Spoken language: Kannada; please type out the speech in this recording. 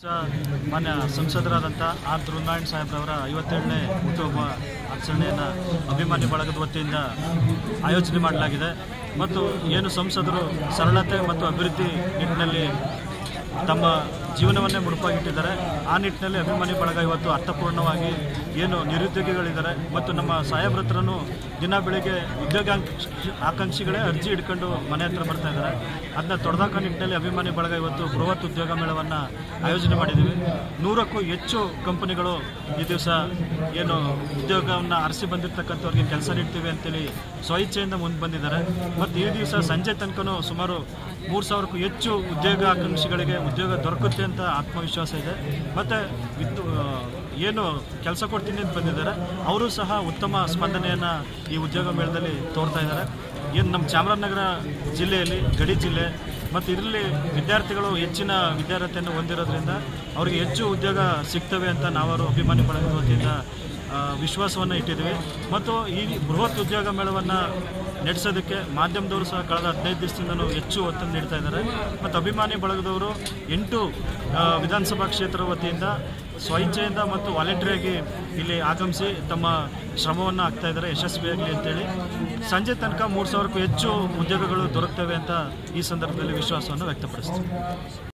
ಮಾನ್ಯ ಸಂಸದರಾದಂಥ ಆರ್ ಧ್ರುವನಾರಾಯಣ್ ಸಾಹೇಬ್ರವರ ಐವತ್ತೇಳನೇ ಹುಟ್ಟುಹಬ್ಬ ಆಚರಣೆಯನ್ನು ಅಭಿಮಾನಿ ಬಳಗದ ವತಿಯಿಂದ ಆಯೋಜನೆ ಮಾಡಲಾಗಿದೆ ಮತ್ತು ಏನು ಸಂಸದರು ಸರಳತೆ ಮತ್ತು ಅಭಿವೃದ್ಧಿ ನಿಟ್ಟಿನಲ್ಲಿ ತಮ್ಮ ಜೀವನವನ್ನೇ ಮುಡುಪಾಗಿಟ್ಟಿದ್ದಾರೆ ಆ ನಿಟ್ಟಿನಲ್ಲಿ ಅಭಿಮಾನಿ ಬಳಗ ಇವತ್ತು ಅರ್ಥಪೂರ್ಣವಾಗಿ ಏನು ನಿರುದ್ಯೋಗಿಗಳಿದ್ದಾರೆ ಮತ್ತು ನಮ್ಮ ಸಾಹೇಬ್ರ ಹತ್ರನೂ ದಿನ ಬೆಳಿಗ್ಗೆ ಉದ್ಯೋಗಾಂಕ್ಷ ಆಕಾಂಕ್ಷಿಗಳೇ ಅರ್ಜಿ ಹಿಡ್ಕೊಂಡು ಮನೆ ಹತ್ರ ಬರ್ತಾ ಇದ್ದಾರೆ ಅದನ್ನ ತೊಡೆದಾಕ ನಿಟ್ಟಿನಲ್ಲಿ ಅಭಿಮಾನಿ ಬಳಗ ಇವತ್ತು ಬೃಹತ್ ಉದ್ಯೋಗ ಮೇಳವನ್ನು ಆಯೋಜನೆ ಮಾಡಿದ್ದೀವಿ ನೂರಕ್ಕೂ ಹೆಚ್ಚು ಕಂಪನಿಗಳು ಈ ದಿವಸ ಏನು ಉದ್ಯೋಗವನ್ನು ಅರಸಿ ಬಂದಿರತಕ್ಕಂಥವ್ರಿಗೆ ಕೆಲಸ ನೀಡ್ತೀವಿ ಅಂತೇಳಿ ಸ್ವಇಚ್ಛೆಯಿಂದ ಮುಂದೆ ಬಂದಿದ್ದಾರೆ ಮತ್ತು ಈ ದಿವಸ ಸಂಜೆ ತನಕನೂ ಸುಮಾರು ಮೂರು ಸಾವಿರಕ್ಕೂ ಹೆಚ್ಚು ಉದ್ಯೋಗ ಆಕಾಂಕ್ಷಿಗಳಿಗೆ ಉದ್ಯೋಗ ದೊರಕುತ್ತೆ ಅಂತ ಆತ್ಮವಿಶ್ವಾಸ ಇದೆ ಮತ್ತು ವಿದ್ ಏನು ಕೆಲಸ ಕೊಡ್ತೀನಿ ಅಂತ ಬಂದಿದ್ದಾರೆ ಅವರು ಸಹ ಉತ್ತಮ ಸ್ಪಂದನೆಯನ್ನು ಈ ಉದ್ಯೋಗ ಮೇಳದಲ್ಲಿ ತೋರ್ತಾ ಇದ್ದಾರೆ ಏನು ನಮ್ಮ ಚಾಮರಾಜನಗರ ಜಿಲ್ಲೆಯಲ್ಲಿ ಗಡಿ ಜಿಲ್ಲೆ ಮತ್ತು ಇದರಲ್ಲಿ ವಿದ್ಯಾರ್ಥಿಗಳು ಹೆಚ್ಚಿನ ವಿದ್ಯಾರ್ಹತೆಯನ್ನು ಹೊಂದಿರೋದ್ರಿಂದ ಅವರಿಗೆ ಹೆಚ್ಚು ಉದ್ಯೋಗ ಸಿಗ್ತವೆ ಅಂತ ನಾವರು ಅಭಿಮಾನಿ ಬಳಗದ ವತಿಯಿಂದ ಆ, ವಿಶ್ವಾಸವನ್ನು ಇಟ್ಟಿದ್ದೀವಿ ಮತ್ತು ಈ ಬೃಹತ್ ಉದ್ಯೋಗ ಮೇಳವನ್ನು ನಡೆಸೋದಕ್ಕೆ ಮಾಧ್ಯಮದವರು ಸಹ ಕಳೆದ ಹದಿನೈದು ದಿವಸದಿಂದಲೂ ಹೆಚ್ಚು ಒತ್ತನ್ನು ನೀಡ್ತಾ ಇದ್ದಾರೆ ಮತ್ತು ಅಭಿಮಾನಿ ಬಳಗದವರು ಎಂಟು ಆ, ವಿಧಾನಸಭಾ ಕ್ಷೇತ್ರ ವತಿಯಿಂದ ಸ್ವಇಚ್ಛೆಯಿಂದ ಮತ್ತು ವಾಲಂಟ್ರಿಯಾಗಿ ಇಲ್ಲಿ ಆಗಮಿಸಿ ತಮ್ಮ ಶ್ರಮವನ್ನು ಹಾಕ್ತಾ ಇದ್ದಾರೆ ಯಶಸ್ವಿಯಾಗಲಿ ಅಂತೇಳಿ ಸಂಜೆ ತನಕ ಮೂರು ಸಾವಿರಕ್ಕೂ ಹೆಚ್ಚು ಉದ್ಯೋಗಗಳು ದೊರಕ್ತವೆ ಅಂತ ಈ ಸಂದರ್ಭದಲ್ಲಿ ವಿಶ್ವಾಸವನ್ನು ವ್ಯಕ್ತಪಡಿಸ್ತೀವಿ